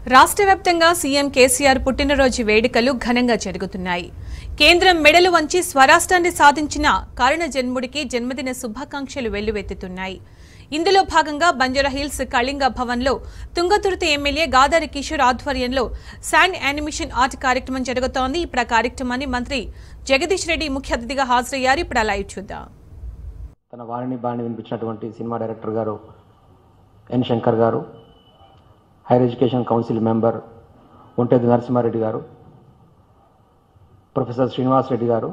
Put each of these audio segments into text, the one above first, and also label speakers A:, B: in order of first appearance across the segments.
A: రాష్ట్ర వ్యాప్తంగా సీఎం కేసీఆర్ పుట్టినరోజు వేడుకలు ఘనంగా జరుగుతున్నాయి కేంద్రం మెడలు వంచి స్వరాష్ట్రాన్ని సాధించిన కారణ జన్ముడికి జన్మదిన శుభాకాంక్షలు వెల్లువెత్తుతున్నాయి ఇందులో భాగంగా బంజారాహిల్స్ కళింగ భవన్లో తుంగతుర్తి ఎమ్మెల్యే గాదారి కిషోర్ ఆధ్వర్యంలో శాండ్ యానిమేషన్ ఆర్ట్ కార్యక్రమం జరుగుతోంది ఇప్పుడు ఆ కార్యక్రమాన్ని మంత్రి జగదీష్ రెడ్డి ముఖ్య అతిథిగా హాజరయ్యారు ఇప్పుడు ఆ లైవ్ చూద్దాం
B: తన వాణిని బాణి వినిపించినటువంటి సినిమా డైరెక్టర్ గారు ఎన్ శంకర్ గారు higher education council member ఒంటేది Narasimha Reddy గారు ప్రొఫెసర్ శ్రీనివాస్ రెడ్డి గారు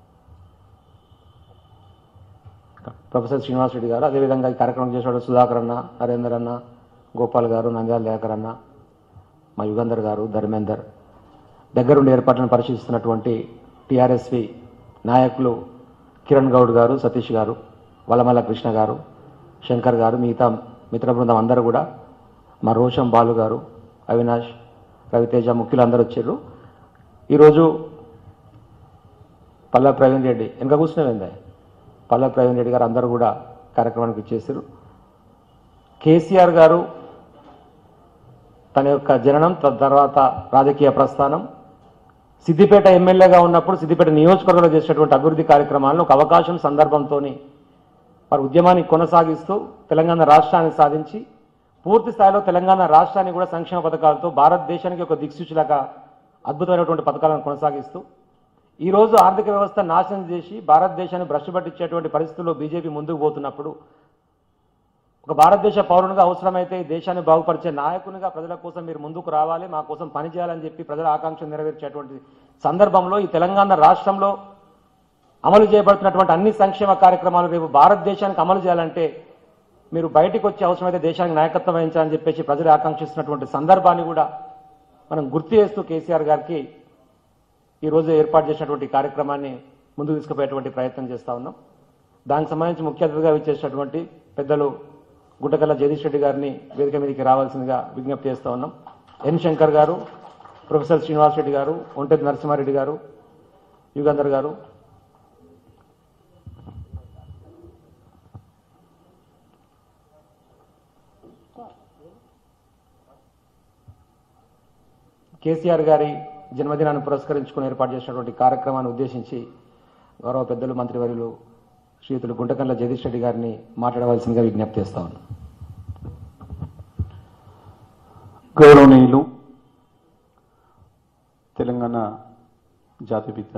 B: ప్రొఫెసర్ శ్రీనివాస్ రెడ్డి గారు అదేవిధంగా ఈ కార్యక్రమం చేసేవాడు సుధాకర్ అన్న నరేందర్ అన్న గోపాల్ గారు నంద్యాల దయాకర్ అన్న మా యుగంధర్ గారు ధర్మేందర్ దగ్గరుండి ఏర్పాట్లను పరిశీలిస్తున్నటువంటి టీఆర్ఎస్వి నాయకులు కిరణ్ గౌడ్ గారు సతీష్ గారు వలమల్ల కృష్ణ గారు శంకర్ గారు మిగతా మిత్ర బృందం అందరూ కూడా మా రోషం బాలు గారు అవినాష్ రవితేజ ముఖ్యులు అందరూ వచ్చారు ఈరోజు పల్ల ప్రవీణ్ రెడ్డి వెనక కూర్చునేవిందా పల్ల ప్రవీణ్ రెడ్డి గారు అందరూ కూడా కార్యక్రమానికి ఇచ్చేసారు కేసీఆర్ గారు తన యొక్క జననం తన తర్వాత రాజకీయ ప్రస్థానం సిద్దిపేట ఎమ్మెల్యేగా ఉన్నప్పుడు సిద్దిపేట నియోజకవర్గంలో చేసినటువంటి అభివృద్ధి కార్యక్రమాలను ఒక అవకాశం సందర్భంతో వారి ఉద్యమాన్ని కొనసాగిస్తూ తెలంగాణ రాష్ట్రాన్ని సాధించి పూర్తి స్థాయిలో తెలంగాణ రాష్ట్రాన్ని కూడా సంక్షేమ పథకాలతో భారతదేశానికి ఒక దిక్సూచిలాగా అద్భుతమైనటువంటి పథకాలను కొనసాగిస్తూ ఈ రోజు ఆర్థిక వ్యవస్థ నాశనం చేసి భారతదేశాన్ని భ్రష్టు పట్టించేటువంటి పరిస్థితుల్లో బీజేపీ ముందుకు పోతున్నప్పుడు ఒక భారతదేశ పౌరునిగా అవసరమైతే ఈ దేశాన్ని బాగుపరిచే నాయకునిగా ప్రజల కోసం మీరు ముందుకు రావాలి మా కోసం పనిచేయాలని చెప్పి ప్రజల ఆకాంక్ష నెరవేర్చేటువంటి సందర్భంలో ఈ తెలంగాణ రాష్ట్రంలో అమలు చేయబడుతున్నటువంటి అన్ని సంక్షేమ కార్యక్రమాలు రేపు భారతదేశానికి అమలు చేయాలంటే మీరు బయటికి వచ్చే అవసరమైతే దేశానికి నాయకత్వం వహించాలని చెప్పేసి ప్రజలు ఆకాంక్షిస్తున్నటువంటి సందర్భాన్ని కూడా మనం గుర్తు చేస్తూ కేసీఆర్ గారికి ఈ రోజు ఏర్పాటు చేసినటువంటి కార్యక్రమాన్ని ముందుకు తీసుకుపోయేటువంటి ప్రయత్నం చేస్తా ఉన్నాం దానికి సంబంధించి ముఖ్య అతిథిగా విచ్చేసినటువంటి పెద్దలు గుంటకల్ల జగదీష్ రెడ్డి గారిని వేదిక మీదకి రావాల్సిందిగా విజ్ఞప్తి చేస్తా ఉన్నాం ఎన్ శంకర్ గారు ప్రొఫెసర్ శ్రీనివాస్ రెడ్డి గారు ఒంటెది నరసింహారెడ్డి గారు యుగంధర్ గారు కేసీఆర్ గారి జన్మదినాన్ని పురస్కరించుకుని ఏర్పాటు చేసినటువంటి కార్యక్రమాన్ని ఉద్దేశించి గౌరవ పెద్దలు మంత్రివర్యులు శ్రీయుతులు గుంటకల్ల జగదీష్ రెడ్డి గారిని మాట్లాడవలసిందిగా విజ్ఞప్తి చేస్తా ఉన్నాం
C: గౌరవనీయులు తెలంగాణ జాతిపిత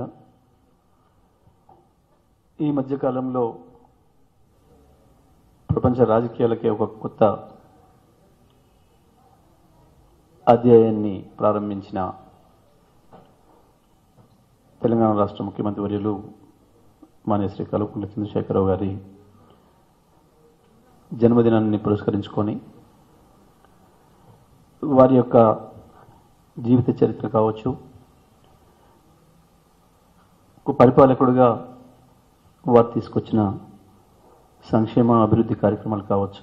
C: ఈ మధ్యకాలంలో ప్రపంచ రాజకీయాలకే ఒక కొత్త అధ్యాయాన్ని ప్రారంభించిన తెలంగాణ రాష్ట్ర ముఖ్యమంత్రి వర్యులు మాన్య శ్రీ కల్వకుంట్ల చంద్రశేఖరరావు గారి జన్మదినాన్ని పురస్కరించుకొని వారి యొక్క జీవిత చరిత్ర కావచ్చు ఒక పరిపాలకుడుగా వారు తీసుకొచ్చిన సంక్షేమ అభివృద్ధి కార్యక్రమాలు కావచ్చు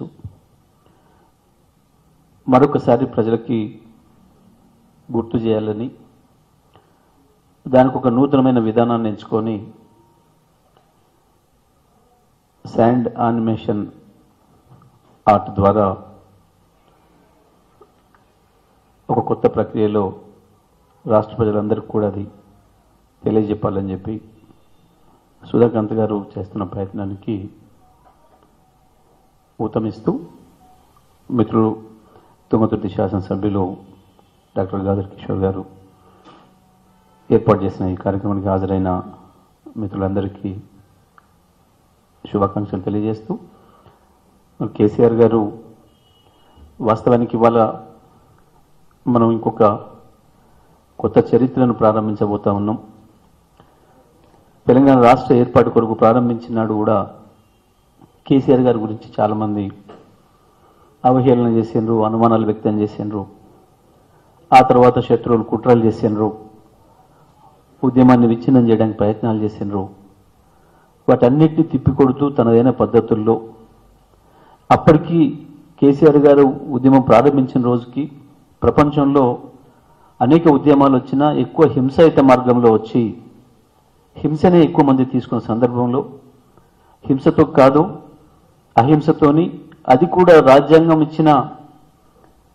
C: మరొకసారి ప్రజలకి గుర్తు చేయాలని దానికి ఒక నూతనమైన విధానాన్ని ఎంచుకొని శాండ్ యానిమేషన్ ఆర్ట్ ద్వారా ఒక కొత్త ప్రక్రియలో రాష్ట్ర ప్రజలందరికీ కూడా అది తెలియజెప్పాలని చెప్పి సుధాకాంత్ గారు చేస్తున్న ప్రయత్నానికి ఊతమిస్తూ మిత్రులు తుంగతుర్తి శాసనసభ్యులు డాక్టర్ గాదర్ కిషోర్ గారు ఏర్పాటు చేసిన ఈ కార్యక్రమానికి హాజరైన మిత్రులందరికీ శుభాకాంక్షలు తెలియజేస్తూ కేసీఆర్ గారు వాస్తవానికి ఇవాళ మనం ఇంకొక కొత్త చరిత్రను ప్రారంభించబోతా ఉన్నాం తెలంగాణ రాష్ట్ర ఏర్పాటు కొరకు ప్రారంభించినాడు కూడా కేసీఆర్ గారి గురించి చాలామంది అవహేళన చేసిండ్రు అనుమానాలు వ్యక్తం చేసిండ్రు ఆ తర్వాత శత్రువులు కుట్రలు చేసిండ్రు ఉద్యమాన్ని విచ్ఛిన్నం చేయడానికి ప్రయత్నాలు చేసిండ్రు వాటన్నిటిని తిప్పికొడుతూ తనదైన పద్ధతుల్లో అప్పటికి కేసీఆర్ గారు ఉద్యమం ప్రారంభించిన రోజుకి ప్రపంచంలో అనేక ఉద్యమాలు వచ్చినా ఎక్కువ హింసాయుత మార్గంలో వచ్చి హింసనే ఎక్కువ మంది తీసుకున్న సందర్భంలో హింసతో కాదు అహింసతోని అది కూడా రాజ్యాంగం ఇచ్చిన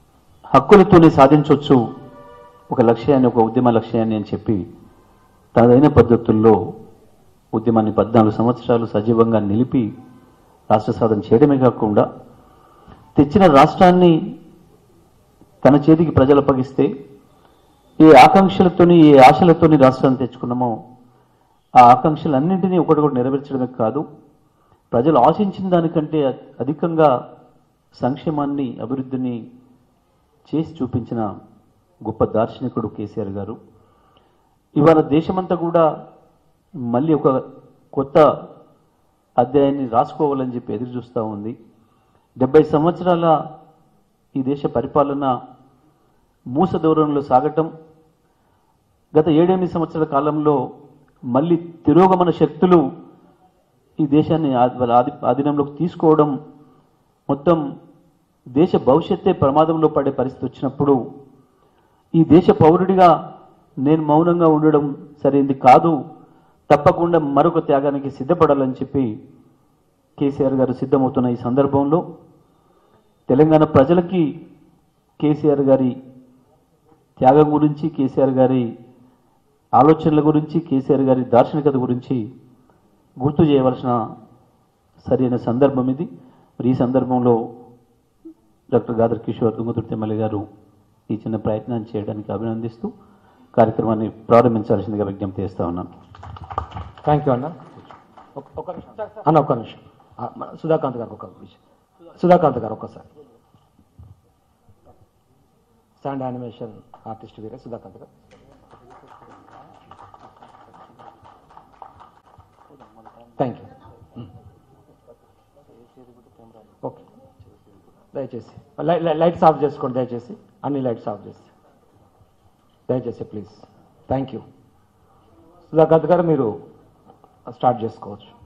C: హక్కులతోనే సాధించవచ్చు ఒక లక్ష్యాన్ని ఒక ఉద్యమ లక్ష్యాన్ని అని చెప్పి తనదైన పద్ధతుల్లో ఉద్యమాన్ని పద్నాలుగు సంవత్సరాలు సజీవంగా నిలిపి రాష్ట్ర సాధన చేయడమే కాకుండా తెచ్చిన రాష్ట్రాన్ని తన చేతికి ప్రజలు అప్పగిస్తే ఏ ఆకాంక్షలతోని ఏ ఆశలతోని రాష్ట్రాన్ని తెచ్చుకున్నామో ఆ ఆకాంక్షలన్నింటినీ ఒకటి నెరవేర్చడమే కాదు ప్రజలు ఆశించిన దానికంటే అధికంగా సంక్షేమాన్ని అభివృద్ధిని చేసి చూపించిన గొప్ప దార్శనికుడు కేసీఆర్ గారు ఇవాళ దేశమంతా కూడా మళ్ళీ ఒక కొత్త అధ్యాయాన్ని రాసుకోవాలని చెప్పి ఎదురు చూస్తూ ఉంది డెబ్బై సంవత్సరాల ఈ దేశ పరిపాలన మూస దూరంలో సాగటం గత ఏడెనిమిది సంవత్సరాల కాలంలో మళ్ళీ తిరోగమన శక్తులు ఈ దేశాన్ని ఆ- వాళ్ళ ఆధి ఆధీనంలోకి తీసుకోవడం మొత్తం దేశ భవిష్యత్తే ప్రమాదంలో పడే పరిస్థితి వచ్చినప్పుడు ఈ దేశ పౌరుడిగా నేను మౌనంగా ఉండడం సరైంది కాదు తప్పకుండా మరొక త్యాగానికి సిద్ధపడాలని చెప్పి కేసీఆర్ గారు సిద్ధమవుతున్న ఈ సందర్భంలో తెలంగాణ ప్రజలకి కేసీఆర్ గారి త్యాగం గురించి కేసీఆర్ గారి ఆలోచనల గురించి కేసీఆర్ గారి దార్శనికత గురించి గుర్తు చేయవలసిన సరైన సందర్భం ఇది మరి ఈ సందర్భంలో డాక్టర్ గాదర్ కిషోర్ తుంగతుర్తి ఎమ్మెల్యే గారు ఈ చిన్న ప్రయత్నాన్ని చేయడానికి అభినందిస్తూ కార్యక్రమాన్ని ప్రారంభించాల్సిందిగా విజ్ఞప్తి చేస్తా ఉన్నాను
B: థ్యాంక్ యూ అన్న ఒక- ఒక నిమిషం అన్న ఒక్క నిమిషం ఆ, మన సుధాకాంత్ గారు ఒక విషయం సుధాకాంత్ గారు ఒక్కసారి స్టాండ్ యానిమేషన్ ఆర్టిస్ట్ వీరే సుధాకాంత్ గారు థ్యాంక్ యూ ఓకే దయచేసి లై- లై- లైట్స్ ఆఫ్ చేసుకోండి దయచేసి అన్ని లైట్స్ ఆఫ్ చేసి దయచేసి ప్లీజ్ థ్యాంక్ యూ సుధాకాంత్ గారు మీరు స్టార్ట్ చేసుకోవచ్చు